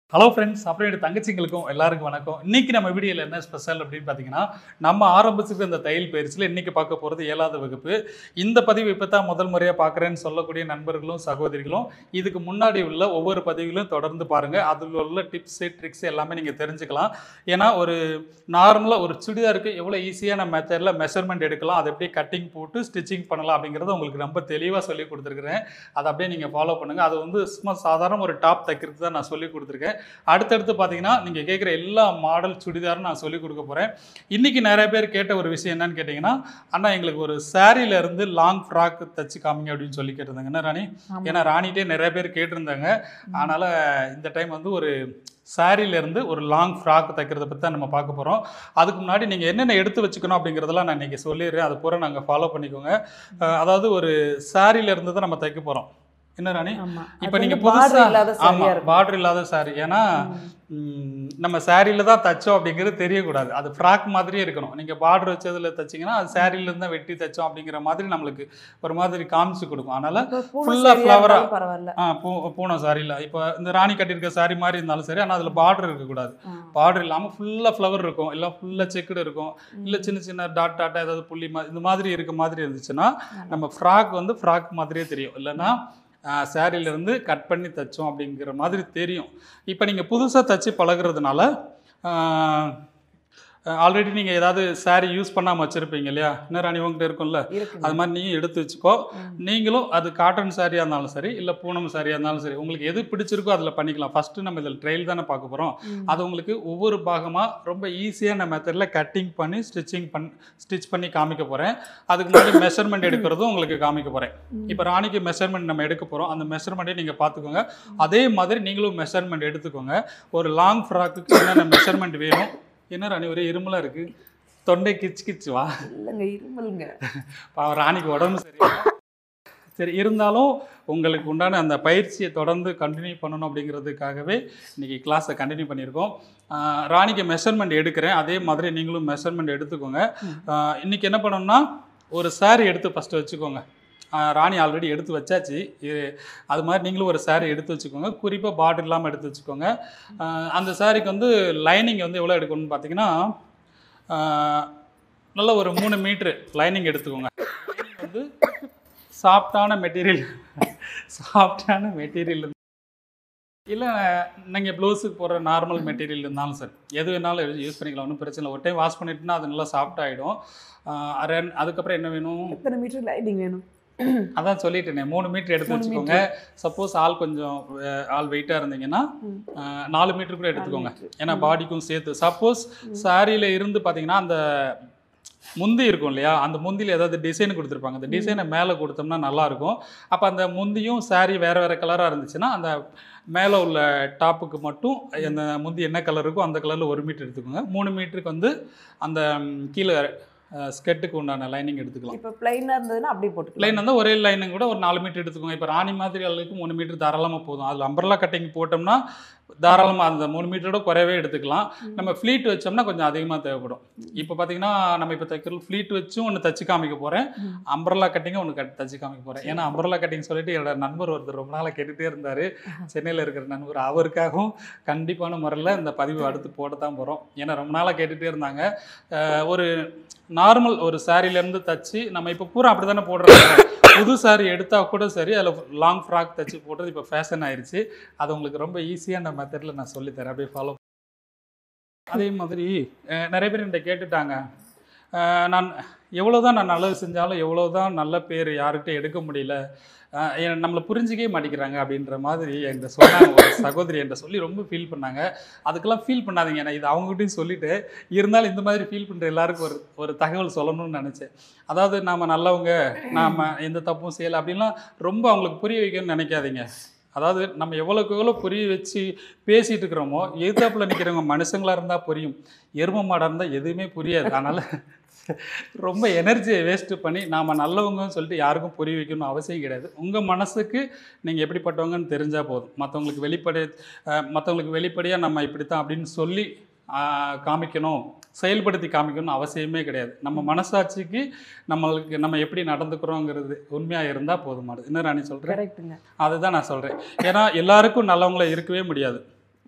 Hello friends அப்புறம் என்னோட தங்கச்சிங்களுக்கும் எல்லாருக்கும் வணக்கம் இன்னைக்கு நம்ம வீடியோவில் என்ன ஸ்பெஷல் அப்படின்னு பார்த்தீங்கன்னா நம்ம ஆரம்பிச்சுட்டு இந்த தையல் பயிற்சியில் இன்னைக்கு பார்க்க போகிறது ஏழாவது வகுப்பு இந்த பதிவு இப்போ தான் முதல் முறையாக பார்க்குறேன்னு சொல்லக்கூடிய நண்பர்களும் சகோதரிகளும் இதுக்கு முன்னாடி உள்ள ஒவ்வொரு பதிவுகளும் தொடர்ந்து பாருங்கள் அதில் உள்ள டிப்ஸு ட்ரிக்ஸ் எல்லாமே நீங்கள் தெரிஞ்சுக்கலாம் ஏன்னா ஒரு நார்மலாக ஒரு சுடிதாருக்கு எவ்வளோ ஈஸியான மெத்தடில் மெஷர்மெண்ட் எடுக்கலாம் அதை அப்படியே கட்டிங் போட்டு ஸ்டிச்சிங் பண்ணலாம் அப்படிங்கிறத உங்களுக்கு ரொம்ப தெளிவாக சொல்லி கொடுத்துருக்குறேன் அதை அப்படியே நீங்கள் ஃபாலோ பண்ணுங்கள் அது வந்து சும்மா சாதாரண ஒரு டாப் தைக்கிறதுக்கு தான் நான் சொல்லி கொடுத்துருக்கேன் அடுத்தடுத்து பார்த்தீங்கன்னா நீங்கள் கேட்குற எல்லா மாடல் சுடிதாரும் நான் சொல்லி கொடுக்க போகிறேன் இன்றைக்கி நிறைய பேர் கேட்ட ஒரு விஷயம் என்னன்னு கேட்டிங்கன்னா அண்ணா எங்களுக்கு ஒரு சாரியில இருந்து லாங் ஃப்ராக் தச்சு காமிங்க அப்படின்னு சொல்லி கேட்டிருந்தாங்க என்ன ராணி ஆமா. ஏன்னா ராணிகிட்டே நிறைய பேர் கேட்டிருந்தாங்க அதனால் இந்த டைம் வந்து ஒரு சாரியில இருந்து ஒரு லாங் ஃப்ராக் தைக்கிறத பற்றி தான் நம்ம பார்க்க போகிறோம் அதுக்கு முன்னாடி நீங்கள் என்னென்ன எடுத்து வச்சுக்கணும் அப்படிங்கிறதெல்லாம் நான் இன்றைக்கி சொல்லிடுறேன் அது பூரா நாங்கள் ஃபாலோ பண்ணிக்கோங்க அஹ் அதாவது ஒரு சாரியில இருந்து தான் நம்ம தைக்க போகிறோம் என்ன ராணி ஆமா இப்போ அது நீங்க வந்து border புதுசா இல்லாத ஆமா சரியா இருக்கும் பார்டர் இல்லாத சாரி ஏன்னா ம், நம்ம சாரியில தான் தச்சோம் அப்படிங்கிறது தெரியக்கூடாது அது ஃப்ராக் மாதிரியே இருக்கணும் நீங்க பார்டர் வச்சதுல தச்சீங்கன்னா அது சாரியில இருந்து தான் வெட்டி தச்சோம் அப்படிங்கிற மாதிரி நம்மளுக்கு ஒரு மாதிரி காமிச்சு கொடுக்கும் அதனால இப்போ பூனை full ஆ சரியா flower ஆ- இருந்தாலும் பரவாயில்ல ஆ பூ பூனை சாரியில் இப்போ இந்த ராணி கட்டியிருக்க சாரி மாதிரி இருந்தாலும் சரி ஆனால் அதில் பார்டர் இருக்கக்கூடாது ஆ. பார்டர் இல்லாமல் ஃபுல்லாக ஃப்ளவர் இருக்கும் இல்லை ஃபுல்லாக செக்குடு இருக்கும் இல்லை சின்ன சின்ன டாட் டாட்டாக ஏதாவது புள்ளி மா இந்த மாதிரி இருக்க மாதிரி இருந்துச்சுன்னா நம்ம ஃப்ராக் வந்து ஃப்ராக் மாதிரியே தெரியும் இல்லைன்னா சாரியிலேருந்து கட் பண்ணி தைச்சோம் அப்படிங்கிற மாதிரி தெரியும் இப்போ நீங்கள் புதுசாக தச்சு பழகுறதுனால ஆல்ரெடி நீங்கள் ஏதாவது saree யூஸ் பண்ணாமல் வச்சுருப்பீங்க இல்லையா இன்னும் ராணி உங்ககிட்ட இருக்கும்ல இருக்குங்க அது மாதிரி நீயும் எடுத்து வச்சுக்கோ ம். நீங்களும் அது காட்டன் சாரியாக இருந்தாலும் சரி இல்லை பூனம் சாரியாக இருந்தாலும் சரி உங்களுக்கு எது பிடிச்சிருக்கோ அதில் பண்ணிக்கலாம் ஃபஸ்ட்டு நம்ம இதில் ட்ரெயில் தானே பார்க்க போகிறோம் ம். அது உங்களுக்கு ஒவ்வொரு பாகமாக ரொம்ப ஈஸியான மெத்தடில் கட்டிங் பண்ணி ஸ்டிச்சிங் பண் ஸ்டிச் பண்ணி காமிக்க போகிறேன் அதுக்கு முன்னாடி மெஷர்மெண்ட் எடுக்கிறதும் உங்களுக்கு காமிக்க போகிறேன் ம். இப்போ ராணிக்கு மெஷர்மெண்ட் நம்ம எடுக்க போகிறோம் அந்த மெஷர்மெண்ட்டை நீங்கள் பார்த்துக்கோங்க அதே மாதிரி நீங்களும் மெஷர்மெண்ட் எடுத்துக்கோங்க ஒரு லாங் ஃப்ராக்குக்கு என்னென்ன மெஷர்மெண்ட் வேணும் என்ன ராணி ஒரே இருமலாக இருக்குது தொண்டை கிச்சு கிச்சு வா இல்லைங்க இருமலுங்க பாவம் ராணிக்கு உடம்பு சரி சரி இருந்தாலும் உங்களுக்கு உண்டான அந்த பயிற்சியை தொடர்ந்து கண்டினியூ பண்ணணும் அப்படிங்கிறதுக்காகவே இன்றைக்கி கிளாஸை கண்டினியூ பண்ணியிருக்கோம் ஆஹ் ராணிக்கு மெஷர்மெண்ட் எடுக்கிறேன் அதே மாதிரி நீங்களும் மெஷர்மெண்ட் எடுத்துக்கோங்க ம். ஆஹ் இன்னைக்கு என்ன பண்ணணும்னா ஒரு saree எடுத்து ஃபஸ்ட்டு வச்சுக்கோங்க ஆஹ் ராணி ஆல்ரெடி எடுத்து வச்சாச்சு இ- அது மாதிரி நீங்களும் ஒரு saree எடுத்து வச்சுக்கோங்க குறிப்பாக பார்டர் இல்லாமல் எடுத்து வச்சுக்கோங்க ஆஹ் அந்த சாரிக்கு வந்து லைனிங் வந்து எவ்வளோ எடுக்கணும்னு பார்த்தீங்கன்னா ஆஹ் நல்ல ஒரு மூணு மீட்ரு லைனிங் எடுத்துக்கோங்க வந்து சாஃப்டான மெட்டீரியல் சாஃப்டான மெட்டீரியல் இல்லை நீங்கள் ப்ளவுஸுக்கு போடுற நார்மல் மெட்டீரியல் இருந்தாலும் சரி எது வேணாலும் யூஸ் பண்ணிக்கலாம் ஒன்றும் பிரச்சனை இல்லை ஒரு டைம் வாஷ் பண்ணிட்டுனா அது நல்லா சாஃப்ட் ஆகிடும் அதுக்கப்புறம் என்ன வேணும் எத்தனை மீட்டர் லைட்டிங் வேணும் அதான் சொல்லிட்டேனே மூணு மீட்டர் எடுத்து மூணு வச்சுக்கோங்க சப்போஸ் ஆள் கொஞ்சம் அஹ், ஆள் வெயிட்டாக இருந்தீங்கன்னா ம். அஹ், நாலு மீட்டர் கூட எடுத்துக்கோங்க meter. ஏன்னா பாடிக்கும் சேர்த்து சப்போஸ் சாரியில் இருந்து பார்த்தீங்கன்னா அந்த முந்தி இருக்கும் இல்லையா அந்த முந்தியில் ஏதாவது டிசைன் கொடுத்துருப்பாங்க அந்த டிசைனை மேலே கொடுத்தோம்னா நல்லா இருக்கும் அப்போ அந்த முந்தியும் saree வேறு வேறு கலராக இருந்துச்சுன்னா அந்த மேலே உள்ள டாப்புக்கு மட்டும் அந்த முந்தி என்ன கலர் இருக்கோ அந்த கலரில் ஒரு மீட்டர் எடுத்துக்கோங்க மூணு மீட்டருக்கு வந்து அந்த ம், கீழே ஸ்கெட்டுக்கு உண்டான லைனிங் எடுத்துக்கலாம் இப்போ பிளைனா இருந்ததுன்னா அப்படியே போட்டுக்கலாம் லைன் வந்து ஒரே லைனுங்க கூட ஒரு நாலு மீட்டர் எடுத்துக்கோங்க இப்போ ராணி மாதிரி அளவுக்கு மூணு மீட்டர் தாராளமாக போதும் அதில் அம்பர்லா கட்டிங் போட்டோம்னா தாராளமாக அந்த மூணு மீட்டரோட குறையவே எடுத்துக்கலாம் நம்ம ஃப்ளீட் வச்சோம்னா கொஞ்சம் அதிகமாக தேவைப்படும் இப்போ பார்த்தீங்கன்னா நம்ம இப்போ தைக்கிறது ஃப்ளீட் வச்சும் ஒன்று தச்சு காமிக்க போகிறேன் ம். அம்பர்லா கட்டிங்கும் ஒன்று கட் தச்சு காமிக்க போகிறேன் ஏன்னா அம்பர்லா கட்டிங் சொல்லிட்டு என்னோட நண்பர் ஒருத்தர் ரொம்ப நாளாக கேட்டுகிட்டே இருந்தார் சென்னையில் இருக்கிற நண்பர் அவருக்காகவும் கண்டிப்பான முறையில் இந்த பதிவு அடுத்து போட தான் போகிறோம் ஏன்னா ரொம்ப நாளாக கேட்டுகிட்டே இருந்தாங்க அஹ் ஒரு நார்மல் ஒரு சாரிலேருந்து தச்சு நம்ம இப்போ பூரா அப்படி தானே போடுறோம் புது சாரி எடுத்தால் கூட சரி அதில் லாங் ஃப்ராக் தச்சு போடுறது இப்போ ஃபேஷன் ஆயிருச்சு அது உங்களுக்கு ரொம்ப ஈஸியான மெத்தடில் நான் சொல்லித்தரேன் அப்படியே ஃபாலோ அதே மாதிரி அஹ், நிறைய பேர் என்கிட்ட கேட்டுட்டாங்க அஹ், நான் எவ்வளோ தான் நான் நல்லது செஞ்சாலும் எவ்வளோ தான் நல்ல பேர் யார்கிட்ட எடுக்க முடியல அஹ், எ- நம்மளை புரிஞ்சிக்கவே மாட்டேங்கிறாங்க அப்படின்ற மாதிரி என்கிட்ட சொன்னாங்க ஒரு சகோதரி என்கிட்ட சொல்லி ரொம்ப ஃபீல் பண்ணாங்க அதுக்கெல்லாம் ஃபீல் பண்ணாதீங்க நான் இது அவங்ககிட்டயும் சொல்லிட்டு இருந்தாலும் இந்த மாதிரி ஃபீல் பண்ணுற எல்லாருக்கும் ஒரு ஒரு தகவல் சொல்லணும்னு நினச்சேன் அதாவது நாம் நல்லவங்க நாம் எந்த தப்பும் செய்யலை அப்படின்லாம் ரொம்ப அவங்களுக்கு புரிய வைக்கணும்னு நினைக்காதீங்க அதாவது நம்ம எவ்வளோக்கு எவ்வளோ புரிய வச்சு பேசிகிட்டு இருக்கிறோமோ எதிர்த்தாப்புல நிற்கிறவங்க மனுஷங்களாக இருந்தால் புரியும் எரும மாடாக இருந்தால் எதுவுமே புரியாது அதனால் ரொம்ப எனர்ஜியை வேஸ்ட்டு பண்ணி நாம் நல்லவங்கன்னு சொல்லிட்டு யாருக்கும் புரிய வைக்கணும்னு அவசியம் கிடையாது உங்கள் மனசுக்கு நீங்கள் எப்படிப்பட்டவங்கன்னு தெரிஞ்சால் போதும் மற்றவங்களுக்கு வெளிப்படை மற்றவங்களுக்கு வெளிப்படையாக நம்ம இப்படி தான் அப்படின்னு சொல்லி ஆஹ், காமிக்கணும் செயல்படுத்தி காமிக்கணும்னு அவசியமே கிடையாது நம்ம மனசாட்சிக்கு நம்மளுக்கு நம்ம எப்படி நடந்துக்கிறோங்கிறது உண்மையாக இருந்தால் போதுமானது என்ன ராணி சொல்கிறேன் கரெக்ட்டுங்க அதுதான் நான் சொல்கிறேன் ஏன்னா எல்லாருக்கும் நல்லவங்கள இருக்கவே முடியாது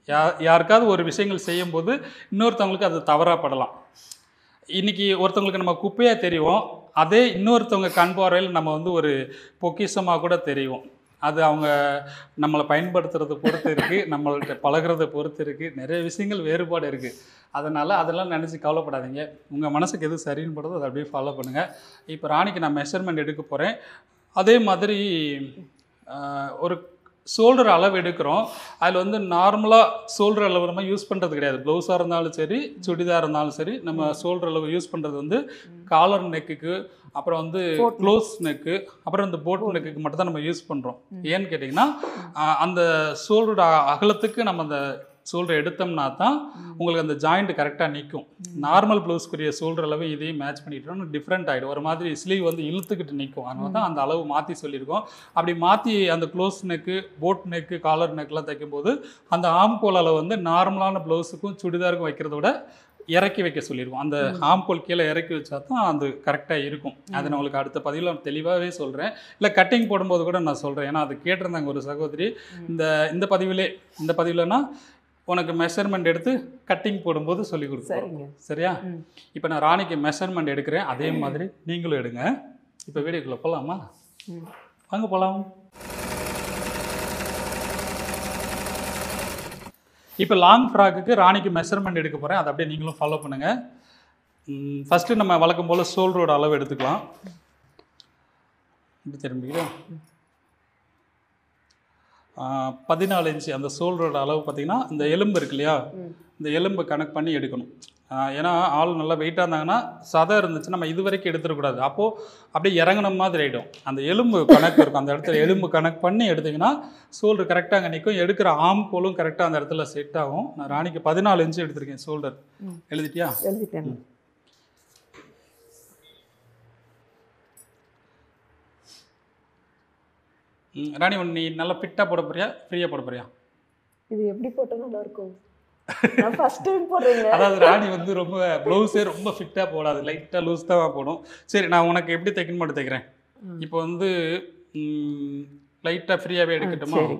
யா யாருக்காவது ஒரு விஷயங்கள் செய்யும்போது இன்னொருத்தவங்களுக்கு அது தவறாக படலாம் இன்னைக்கு ஒருத்தவங்களுக்கு நம்ம குப்பையாக தெரியும் அதே இன்னொருத்தவங்க கண் பார்வையில் நம்ம வந்து ஒரு பொக்கிஷமாக கூட தெரியும் அது அவங்க நம்மளை பயன்படுத்துறதை பொறுத்து இருக்குது நம்மள்ட்ட பழகுறதை பொறுத்து இருக்குது நிறைய விஷயங்கள் வேறுபாடு இருக்குது அதனால் அதெல்லாம் நினச்சி கவலைப்படாதீங்க உங்கள் மனசுக்கு எது சரின்னு படுதோ அதை அப்படியே ஃபாலோ பண்ணுங்கள் இப்போ ராணிக்கு நான் மெஷர்மெண்ட் எடுக்க போகிறேன் அதே மாதிரி ஆஹ், ஒரு ஷோல்டர் அளவு எடுக்கிறோம் அதில் வந்து நார்மலாக ஷோல்டர் அளவு நம்ம யூஸ் பண்ணுறது கிடையாது ப்ளவுஸாக இருந்தாலும் சரி சுடிதார் இருந்தாலும் சரி நம்ம ஷோல்டர் அளவு யூஸ் பண்ணுறது வந்து காலர் நெக்குக்கு அப்புறம் வந்து Boat neck. க்ளோஸ் நெக்கு அப்புறம் இந்த போட் நெக்குக்கு மட்டும் தான் நம்ம யூஸ் பண்ணுறோம் ஏன்னு கேட்டிங்கன்னா ஆஹ், அந்த ஷோல்டரோட அகலத்துக்கு நம்ம அந்த ஷோல்டர் எடுத்தோம்னா தான் உங்களுக்கு அந்த ஜாயிண்ட் கரெக்டாக நிற்கும் நார்மல் ப்ளவுஸ்க்குரிய ஷோல்டர் அளவு இதையும் மேட்ச் பண்ணிட்டோம்னா டிஃப்ரெண்ட் ஆகிடும் ஒரு மாதிரி ஸ்லீவ் வந்து இழுத்துக்கிட்டு நிற்கும் அதனால தான் அந்த அளவு மாற்றி சொல்லியிருக்கோம் அப்படி மாற்றி அந்த close neck boat neck collar நெக்லாம் தைக்கும்போது அந்த ஆம்கோல் அளவு வந்து நார்மலான ப்ளவுஸுக்கும் சுடிதாருக்கும் வைக்கிறத விட இறக்கி வைக்க சொல்லியிருக்கோம் அந்த ஆம்கோல் கீழே இறக்கி வச்சா தான் அது கரெக்டாக இருக்கும் அதை நான் உங்களுக்கு அடுத்த பதிவில் நான் தெளிவாகவே சொல்கிறேன் இல்லை கட்டிங் போடும்போது கூட நான் சொல்கிறேன் ஏன்னா அது கேட்டிருந்தாங்க ஒரு சகோதரி இந்த இந்த பதிவிலே இந்த பதிவில்னா உனக்கு மெஷர்மெண்ட் எடுத்து கட்டிங் போடும்போது சொல்லி கொடுக்குறோம் சரிங்க சரியா ம். இப்போ நான் ராணிக்கு மெஷர்மெண்ட் எடுக்கிறேன் அதே மாதிரி நீங்களும் எடுங்க இப்போ வீடியோக்குள்ளே போகலாமா ம். வாங்க போகலாம் இப்போ லாங் ஃப்ராக்குக்கு ராணிக்கு மெஷர்மெண்ட் எடுக்க போகிறேன் அதை அப்படியே நீங்களும் ஃபாலோ பண்ணுங்கள் ஃபஸ்ட்டு நம்ம வழக்கம் போல் ஷோல்டரோட அளவு எடுத்துக்கலாம் இப்படி திரும்பிக்கிறோம் பதினாலு இன்ச்சு அந்த ஷோல்டரோட அளவு பார்த்தீங்கன்னா இந்த எலும்பு இருக்கு இல்லையா ம். இந்த எலும்பு கணக்கு பண்ணி எடுக்கணும் ஆ, ஏன்னா ஆள் நல்லா வெயிட்டாக இருந்தாங்கன்னா சதை இருந்துச்சு நம்ம இது வரைக்கும் எடுத்துடக்கூடாது அப்போது அப்படியே இறங்குன மாதிரி ஆகிடும் அந்த எலும்பு கணக்கு இருக்கும் அந்த இடத்துல எலும்பு கணக்கு பண்ணி எடுத்தீங்கன்னா ஷோல்டர் கரெக்டாக அங்கே நிற்கும் எடுக்கிற ஆம் கோலும் கரெக்டாக அந்த இடத்துல செட் ஆகும் நான் ராணிக்கு பதினாலு இன்ச்சு எடுத்திருக்கேன் ஷோல்டர் ம். எழுதிட்டியா எழுதிட்டேன் ம், ராணி ஒன்று நீ நல்லா ஃபிட்டாக போட போறியா ஃப்ரீயாக போட போறியா இது எப்படி போட்டா நல்லா இருக்கும் நான் ஃபர்ஸ்ட் டைம் போடுறீங்க அதாவது ராணி வந்து ரொம்ப ப்ளவுஸே ரொம்ப ஃபிட்டாக போடாது லைட்டாக லூஸ் தான் போடும் சரி நான் உனக்கு எப்படி தைக்கணும் மட்டும் தைக்கிறேன் ம். இப்போ வந்து லைட்டாக ஃப்ரீயாகவே எடுக்கட்டுமா சரி.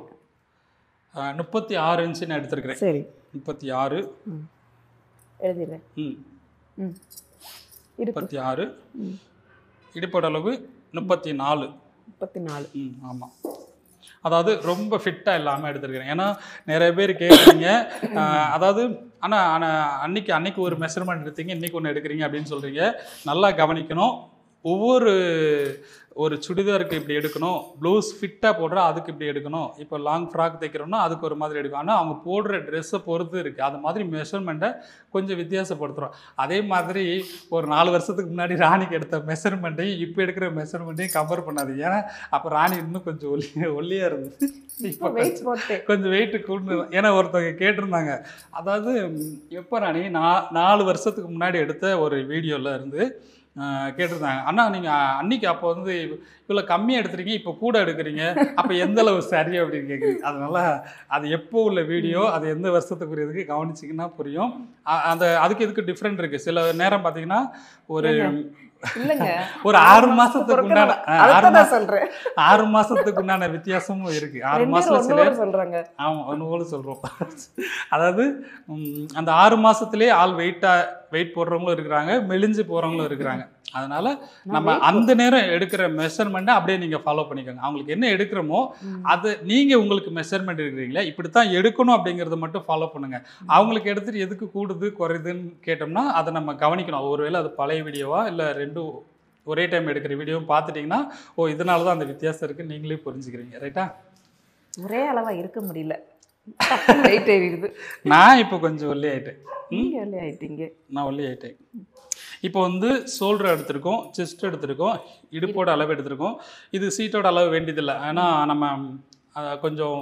முப்பத்தி ஆறு இன்ச்சு நான் எடுத்திருக்கிறேன் சரி முப்பத்தி ஆறு ம். எழுதிடுறேன் ம் ம் இடுப்பு முப்பத்தி ஆறு ம். இடுப்போட அளவு முப்பத்தி நாலு முப்பத்தி நாலு ம் ஆமாம் அதாவது ரொம்ப ஃபிட்டாக இல்லாமல் எடுத்திருக்கிறேன் ஏன்னா நிறைய பேர் கேட்குறீங்க ஆஹ், அதாவது ஆனால் ஆனால் அன்னைக்கு அன்னைக்கு ஒரு மெஷர்மெண்ட் எடுத்தீங்க இன்னைக்கு ஒன்று எடுக்கிறீங்க அப்படின்னு சொல்கிறீங்க நல்லா கவனிக்கணும் ஒவ்வொரு ஒரு சுடிதாருக்கு இப்படி எடுக்கணும் ப்ளவுஸ் ஃபிட்டாக போடுறா அதுக்கு இப்படி எடுக்கணும் இப்போ லாங் ஃப்ராக் தைக்கிறோம்னா அதுக்கு ஒரு மாதிரி எடுக்கும் ஆனால் அவங்க போடுற ட்ரெஸ்ஸை பொறுத்து இருக்குது அது மாதிரி மெஷர்மெண்ட்டை கொஞ்சம் வித்தியாசப்படுத்துகிறோம் அதே மாதிரி ஒரு நாலு வருஷத்துக்கு முன்னாடி ராணிக்கு எடுத்த மெஷர்மெண்ட்டையும் இப்போ எடுக்கிற மெஷர்மெண்ட்டையும் கம்பேர் பண்ணாதீங்க ஏன்னா அப்போ ராணி இன்னும் கொஞ்சம் ஒல்லி ஒல்லியாக இருந்தது இப்போ வெயிட் போட்டு கொஞ்சம் வெயிட் கூட்டு ஏன்னா ஒருத்தவங்க கேட்டிருந்தாங்க அதாவது ம், எப்போ ராணி நான் நாலு வருஷத்துக்கு முன்னாடி எடுத்த ஒரு வீடியோவில் இருந்து ஆஹ், கேட்டிருந்தாங்க அண்ணா நீங்கள் அன்னைக்கு அப்போ வந்து இவ்வளோ கம்மியாக எடுத்துறீங்க இப்போ கூட எடுக்கிறீங்க அப்போ எந்த அளவு சரி அப்படின்னு கேட்குறீங்க அதனால அது எப்போ உள்ள வீடியோ அது எந்த வருஷத்துக்குரியதுக்கு கவனிச்சிங்கன்னா புரியும் அ- அந்த அதுக்கு இதுக்கு டிஃப்ரெண்ட் இருக்குது சில நேரம் பார்த்தீங்கன்னா ஒரு இல்லைங்க ஒரு ஆறு மாசத்துக்கு உண்டான ஆ, ஆறு அதான் மாசம் நான் சொல்றேன் ஆறு மாசத்துக்கு உண்டான வித்தியாசமும் இருக்கு ஆறு ரெண்டு மாசத்துல ஒண்ணு சில கூட சொல்றாங்க ஆமாம் ஒன்று போல சொல்கிறோம் அதாவது ம், அந்த ஆறு மாசத்துலயே ஆள் வெயிட்டாக வெயிட் போடுறவங்களும் இருக்கிறாங்க மெலிஞ்சு போகிறவங்களும் இருக்கிறாங்க அதனால நம்ம weight அந்த நேரம் எடுக்கிற மெஷர்மெண்ட்டை அப்படியே நீங்கள் ஃபாலோ பண்ணிக்கோங்க அவங்களுக்கு என்ன எடுக்கிறோமோ ம். அது நீங்கள் உங்களுக்கு மெஷர்மெண்ட் எடுக்கிறீங்களா இப்படி தான் எடுக்கணும் அப்படிங்கிறத மட்டும் ஃபாலோ பண்ணுங்க அவங்களுக்கு எடுத்துட்டு எதுக்கு கூடுது குறையுதுன்னு கேட்டோம்னா அதை நம்ம கவனிக்கணும் ஒருவேளை அது பழைய வீடியோவா இல்லை ரெண்டும் ஒரே டைம் எடுக்கிற வீடியோவும் பார்த்துட்டிங்கன்னா ஓ இதனால தான் அந்த வித்தியாசம் இருக்குன்னு நீங்களே புரிஞ்சுக்கிறீங்க ரைட்டா ஒரே அளவா இருக்க முடியல வெயிட் ஏறிடுது நான் இப்போ கொஞ்சம் ஒல்லி ஆயிட்டேன் நீங்க வெளியே ஆயிட்டீங்க நான் ஒல்லி ஆயிட்டேன் இப்போ வந்து ஷோல்டர் எடுத்திருக்கோம் செஸ்ட் எடுத்திருக்கோம் இடுப்போட அளவு எடுத்திருக்கோம் இது சீட்டோட அளவு வேண்டியதில்லை ஏன்னா நம்ம அஹ், கொஞ்சம்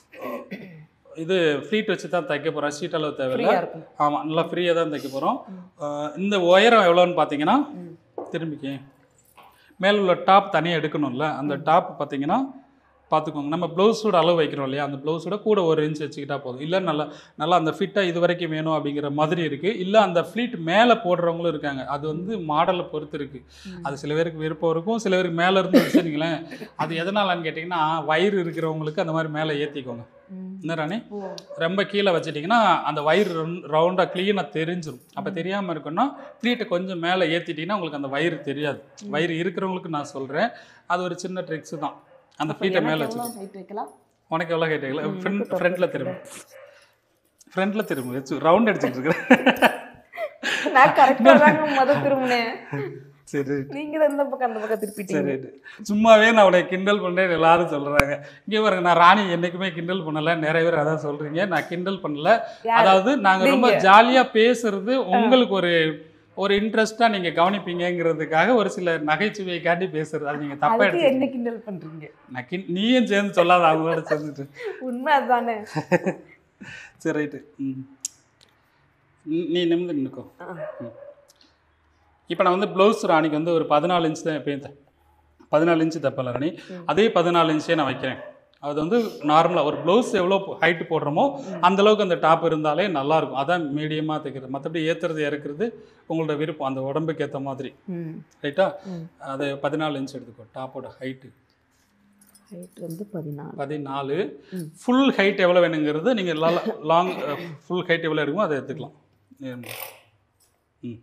இது ஃப்ளீட் வச்சு தான் தைக்க போகிறோம் சீட் அளவு தேவையில்லை ஃப்ரீயா இருக்கும் ஆமாம் நல்லா ஃப்ரீயாக தான் தைக்க போகிறோம் இந்த உயரம் எவ்வளோன்னு பார்த்தீங்கன்னா ம். திரும்பிக்க மேலே உள்ள டாப் தனியாக எடுக்கணும்ல அந்த டாப் பார்த்தீங்கன்னா பார்த்துக்கோங்க நம்ம ப்ளவுஸோட அளவு வைக்கிறோம் இல்லையா அந்த ப்ளவுஸோட கூட ஒரு இன்ச் வச்சுக்கிட்டா போதும் இல்லை நல்லா நல்லா அந்த ஃபிட்டாக இது வரைக்கும் வேணும் அப்படிங்கிற மாதிரி இருக்குது இல்லை அந்த ஃப்ளீட் மேலே போடுறவங்களும் இருக்காங்க அது வந்து மாடலை பொறுத்து இருக்குது ம். அது சில பேருக்கு விருப்பம் இருக்கும் சில பேருக்கு மேலே இருந்து வச்சுருங்களேன் அது எதனாலன்னு கேட்டிங்கன்னா வயிறு இருக்கிறவங்களுக்கு அந்த மாதிரி மேலே ஏற்றிக்கோங்க ம். என்ன ராணி ஓ ரொம்ப கீழே வச்சிட்டிங்கன்னா அந்த வயிறு ரவுண்டாக க்ளீனாக தெரிஞ்சிடும் அப்போ தெரியாமல் இருக்குன்னா ப்ளீட்டை கொஞ்சம் மேலே ஏற்றிட்டிங்கன்னா உங்களுக்கு அந்த வயிறு தெரியாது வயிறு இருக்கிறவங்களுக்கு நான் சொல்கிறேன் அது ஒரு சின்ன ட்ரிக்ஸு தான் அந்த ப்ளீட்டை மேலே வச்சு ஹைட் வைக்கலாம் உனக்கு எவ்வளோ கேட்டீங்களா ஃப்ரண்ட் ஃப்ரண்ட்டில் திரும்ப ஃப்ரண்ட்டில் திரும்ப வச்சு ரவுண்ட் அடிச்சுட்டு இருக்கிறேன் நான் கரெக்டா தாங்க முத திரும்பினேன் சரி நீங்க தான் இந்த பக்கம் அந்த பக்கம் திருப்பிட்டீங்க சரி சும்மாவே நான் உடைய கிண்டல் பண்ணுறேன் எல்லாரும் சொல்கிறாங்க இங்கே பாருங்க நான் ராணி என்றைக்குமே கிண்டல் பண்ணலை நிறைய பேர் அதான் சொல்கிறீங்க நான் கிண்டல் பண்ணல யாரு? அதாவது நாங்கள் ரொம்ப நீங்க. ஜாலியாக பேசுறது உங்களுக்கு ஒரு ஒரு இன்ட்ரெஸ்ட்டாக நீங்கள் கவனிப்பீங்கங்கிறதுக்காக ஒரு சில நகைச்சுவையை காட்டி பேசுறது அது நீங்கள் தப்பாக அதுக்கு எடுத்து என்ன கிண்டல் பண்றீங்க நான் கிண் நீயும் சேர்ந்து சொல்லாத அவங்களோட சேர்ந்துட்டு உண்மை அதுதானே சரி ரைட்டு ம் நீ- நீ நிமிந்து நிற்கோ ஆ. இப்போ நான் வந்து ப்ளவுஸ் ராணிக்கு வந்து ஒரு பதினாலு இன்ச் தான் எப்பயும் த- பதினாலு இன்ச்சு தப்பல ராணி அதே பதினாலு இன்ச்சே நான் வைக்கிறேன் அது வந்து நார்மலாக ஒரு ப்ளவுஸ் எவ்வளோ ஹைட்டு போடுறோமோ அந்த அளவுக்கு அந்த டாப் இருந்தாலே நல்லாயிருக்கும் அதான் மீடியமாக தைக்கிறது மற்றபடி ஏற்றுறது இறக்குறது உங்களோட விருப்பம் அந்த உடம்புக்கு ஏற்ற மாதிரி ம் ரைட்டா ம். அது பதினாலு இன்ச் எடுத்துக்கோ டாப்போட ஹைட்டு ஹைட் வந்து பதினாலு பதினாலு ம். ஃபுல் ஹைட் எவ்வளோ வேணுங்கிறது நீங்கள் லாங் ஃபுல் ஹைட் எவ்வளோ இருக்குமோ அதை எடுத்துக்கலாம் நேர்மா. ம்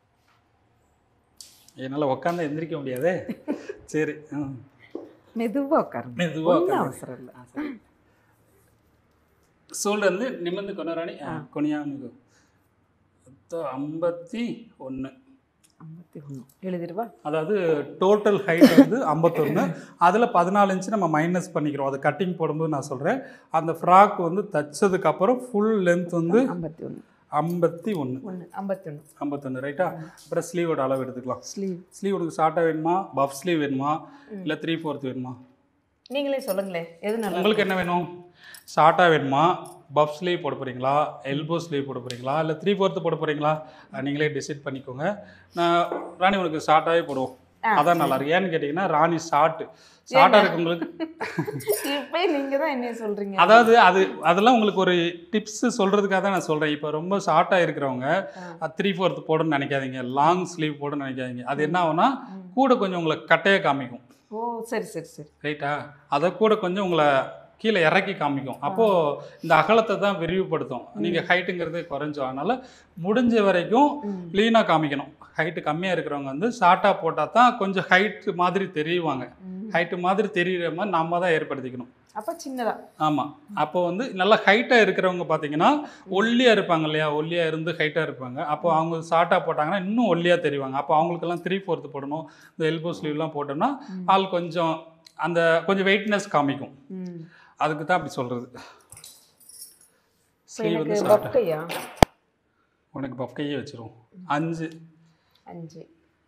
என்னால் உட்காந்து எந்திரிக்க முடியாதே சரி ம் மெதுவா உட்காருங்க மெதுவாக ஒன்றும் உட்காந்து அவசரம் இல்லை சோல்டர் வந்து நிமிர்ந்து கொண்டாடி கொனியாங்க ஐம்பத்தி ஒன்று ஐம்பத்தி ஒன்று எழுதிருவா அதாவது டோட்டல் ஹைட் வந்து ஐம்பத்தொன்று அதில் பதினாலு இன்ச்சு நம்ம மைனஸ் பண்ணிக்கிறோம் அது கட்டிங் போடும்போது நான் சொல்கிறேன் அந்த ஃப்ராக் வந்து தைச்சதுக்கப்புறம் ஃபுல் லென்த் வந்து ஐம்பத்தி ஒன்று ஐம்பத்தி ஒன்று ஒன்று ஐம்பத்தி ஒன்று ஐம்பத்தொன்று ரைட்டா அப்புறம் ஸ்லீவோட அளவு எடுத்துக்கலாம் ஸ்லீவ் ஸ்லீவ் உனக்கு ஷார்ட்டாக வேணுமா பஃப் ஸ்லீவ் வேணுமா இல்லை த்ரீ ஃபோர்த் வேணுமா நீங்களே சொல்லுங்களேன் எது நல்லா உங்களுக்கு என்ன வேணும் ஷார்ட்டாக வேணுமா பஃப் ஸ்லீவ் போட போகிறீங்களா எல்போ ஸ்லீவ் போட போகிறீங்களா இல்லை த்ரீ ஃபோர்த்து போட போகிறீங்களா அஹ் நீங்களே டிசைட் பண்ணிக்கோங்க நான் ராணி உனக்கு ஷார்ட்டாகவே போடுவோம் ஆ, அதான் நல்லா இருக்கு ஏன்னு கேட்டிங்கன்னா ராணி ஷார்ட்டு ஷார்ட்டாக இருக்கவங்களுக்கு இப்போ நீங்க தான் என்ன சொல்றீங்க அதாவது அது அதெல்லாம் உங்களுக்கு ஒரு டிப்ஸ் சொல்கிறதுக்காக தான் நான் சொல்கிறேன் இப்போ ரொம்ப ஷார்ட்டாக இருக்கிறவங்க த்ரீ ஃபோர்த் போடணும்னு நினைக்காதீங்க லாங் ஸ்லீவ் போடணும்னு நினைக்காதீங்க அது என்ன ஆகும்னா கூட கொஞ்சம் உங்களை கட்டையாக காமிக்கும் ஓ சரி சரி சரி ரைட்டா அதை கூட கொஞ்சம் உங்களை கீழே இறக்கி காமிக்கும் அப்போது இந்த அகலத்தை தான் விரிவுபடுத்தும் நீங்கள் ஹைட்டுங்கிறது குறைஞ்சோம் அதனால் முடிஞ்ச வரைக்கும் ம். க்ளீனாக காமிக்கணும் ஹைட்டு கம்மியாக இருக்கிறவங்க வந்து ஷார்ட்டாக போட்டால் தான் கொஞ்சம் ஹைட்டு மாதிரி தெரியுவாங்க ம். ஹைட்டு மாதிரி தெரியுற மாதிரி நம்ம தான் ஏற்படுத்திக்கணும் அப்ப சின்னதா ஆமாம் அப்போ வந்து நல்லா ஹைட்டாக இருக்கிறவங்க பார்த்தீங்கன்னா ஒல்லியாக இருப்பாங்க இல்லையா ஒல்லியாக இருந்து ஹைட்டாக இருப்பாங்க அப்போ அவங்க ஷார்ட்டாக போட்டாங்கன்னா இன்னும் ஒல்லியாக தெரிவாங்க அப்போ அவங்களுக்கெல்லாம் த்ரீ ஃபோர்த்து போடணும் இந்த எல்போ ஸ்லீவ்லாம் போட்டோம்னா ஆள் கொஞ்சம் அந்த கொஞ்சம் வெயிட்னஸ் காமிக்கும் ம் அதுக்கு தான் அப்படி சொல்கிறது இப்போ ஸ்லீவ் வந்து எனக்கு ஷார்ட்டாக பக்கையா உனக்கு பஃப்கையே வச்சிரும் அஞ்சு அஞ்சு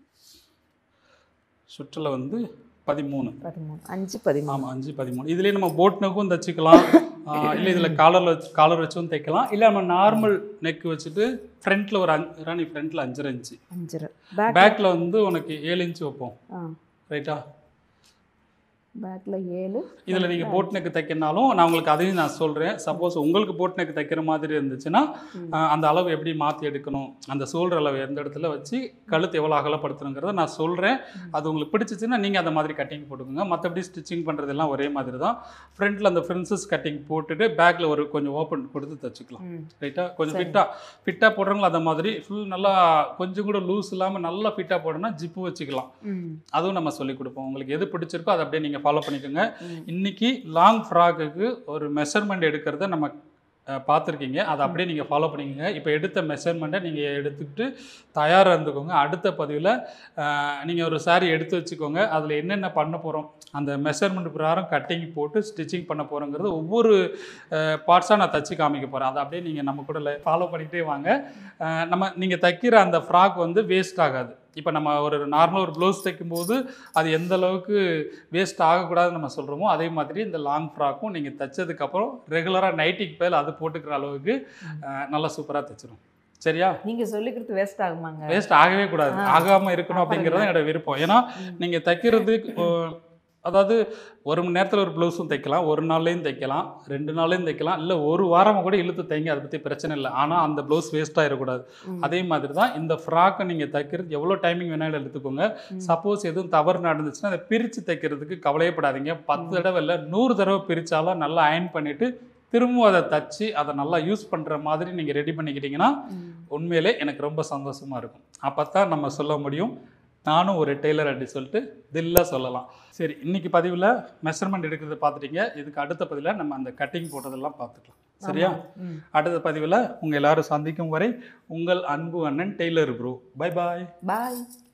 சுற்றில் வந்து பதிமூணு பதிமூணு அஞ்சு பதிமூணு ஆமாம் அஞ்சு பதிமூணு இதுலேயே நம்ம போட் நெக்கும் தைச்சிக்கலாம் இல்லை இதில் காலர் வச்சு காலர் வச்சும் தைக்கலாம் இல்லை நம்ம நார்மல் நெக் வச்சுட்டு ஃப்ரண்ட்டில் ஒரு அஞ்சு ராணி ஃப்ரண்ட்டில் அஞ்சரை இன்ச்சு அஞ்சரை பேக் பேக்கில் வந்து உனக்கு ஏழு இன்ச்சு வைப்போம் ஆ ரைட்டா பேக்ல ஏழு இதில் நீங்கள் போட் நெக் தைக்கனாலும் நான் உங்களுக்கு அதையும் நான் சொல்கிறேன் சப்போஸ் உங்களுக்கு போட் நெக் தைக்கிற மாதிரி இருந்துச்சுன்னா ஆஹ், அந்த அளவு எப்படி மாற்றி எடுக்கணும் அந்த சோல்டர் அளவு எந்த இடத்துல வச்சு கழுத்து எவ்வளோ அகலப்படுத்தணுங்கிறத நான் சொல்கிறேன் அது உங்களுக்கு பிடிச்சிச்சுன்னா நீங்கள் அந்த மாதிரி கட்டிங் போட்டுக்கோங்க மற்றபடி ஸ்டிச்சிங் பண்ணுறதெல்லாம் ஒரே மாதிரி தான் ஃப்ரண்ட்டில் அந்த ஃப்ரின்சஸ் கட்டிங் போட்டுட்டு பேக்கில் ஒரு கொஞ்சம் ஓப்பன் கொடுத்து தச்சுக்கலாம் ம் ரைட்டாக கொஞ்சம் ஃபிட்டாக ஃபிட்டாக போடுறவங்களும் அந்த மாதிரி ஃபுல் நல்லா கொஞ்சம் கூட லூஸ் இல்லாமல் நல்லா ஃபிட்டாக போடணும்னா ஜிப்பு வச்சுக்கலாம் ம் அதுவும் நம்ம சொல்லிக் கொடுப்போம் உங்களுக்கு எது பிடிச்சிருக்கோ அதை அப்படியே நீங்கள் ஃபாலோ பண்ணிக்கோங்க ம். இன்னைக்கு லாங் ஃப்ராக்குக்கு ஒரு மெஷர்மெண்ட் எடுக்கிறத நம்ம அஹ், பார்த்துருக்கீங்க அதை அப்படியே நீங்கள் ஃபாலோ பண்ணிக்கோங்க இப்போ எடுத்த மெஷர்மெண்ட்டை நீங்கள் எடுத்துக்கிட்டு தயாராக இருந்துக்கோங்க அடுத்த பதிவில் நீங்கள் ஒரு saree எடுத்து வச்சுக்கோங்க அதில் என்னென்ன பண்ண போகிறோம் அந்த மெஷர்மெண்ட் பிரகாரம் கட்டிங் போட்டு ஸ்டிச்சிங் பண்ண போகிறோங்கிறது ஒவ்வொரு பார்ட்ஸாக நான் தச்சு காமிக்க போகிறேன் அதை அப்படியே நீங்கள் நம்ம கூட ஃபாலோ பண்ணிகிட்டே வாங்க அஹ், நம்ம நீங்கள் தைக்கிற அந்த ஃப்ராக் வந்து வேஸ்ட் ஆகாது இப்போ நம்ம ஒரு நார்மல் ஒரு ப்ளவுஸ் தைக்கும்போது அது எந்த அளவுக்கு வேஸ்ட் ஆகக்கூடாதுன்னு நம்ம சொல்கிறோமோ அதே மாதிரி இந்த லாங் ஃப்ராக்கும் நீங்கள் தைச்சதுக்கப்புறம் ரெகுலராக நைட்டிக்கு பேர் அது போட்டுக்கிற அளவுக்கு அஹ், நல்லா சூப்பராக தைச்சிரும் சரியா நீங்க சொல்லி கொடுத்து வேஸ்ட் ஆகுமாங்க வேஸ்ட் ஆகவே கூடாது ஆகாமல் இருக்கணும் அப்படிங்கிறது என்னோட விருப்பம் ஏன்னா நீங்கள் தைக்கிறது அஹ், அதாவது ஒரு மணி நேரத்தில் ஒரு ப்ளவுஸும் தைக்கலாம் ஒரு நாள்லேயும் தைக்கலாம் ரெண்டு நாள்லேயும் தைக்கலாம் இல்லை ஒரு வாரமாக கூட இழுத்து தைங்க அதை பற்றி பிரச்சனை இல்லை ஆனால் அந்த ப்ளவுஸ் வேஸ்ட் ஆகிடக்கூடாது ம். அதே மாதிரி தான் இந்த ஃப்ராக்கை நீங்கள் தைக்கிறது எவ்வளோ டைமிங் வேணாலும் எடுத்துக்கோங்க சப்போஸ் எதுவும் தவறு நடந்துச்சுன்னா அதை பிரித்து தைக்கிறதுக்கு கவலையப்படாதீங்க பத்து தடவை இல்லை நூறு தடவை பிரித்தாலும் நல்லா அயன் பண்ணிவிட்டு திரும்பவும் அதை தச்சு அதை நல்லா யூஸ் பண்ணுற மாதிரி நீங்கள் ரெடி பண்ணிக்கிட்டீங்கன்னா உண்மையிலே எனக்கு ரொம்ப சந்தோஷமாக இருக்கும் அப்போ தான் நம்ம சொல்ல முடியும் நானும் ஒரு டெய்லர் அப்படி சொல்லிட்டு தில்லாக சொல்லலாம் சரி இன்னைக்கு பதிவில் மெஷர்மெண்ட் எடுக்கிறத பார்த்துட்டீங்க இதுக்கு அடுத்த பதிவில் நம்ம அந்த கட்டிங் போட்டதெல்லாம் பார்த்துக்கலாம் சரியா ம். அடுத்த பதிவில் உங்கள் எல்லாரும் சந்திக்கும் வரை உங்கள் அன்பு அண்ணன் டெய்லர் ப்ரோ பை பாய் பாய்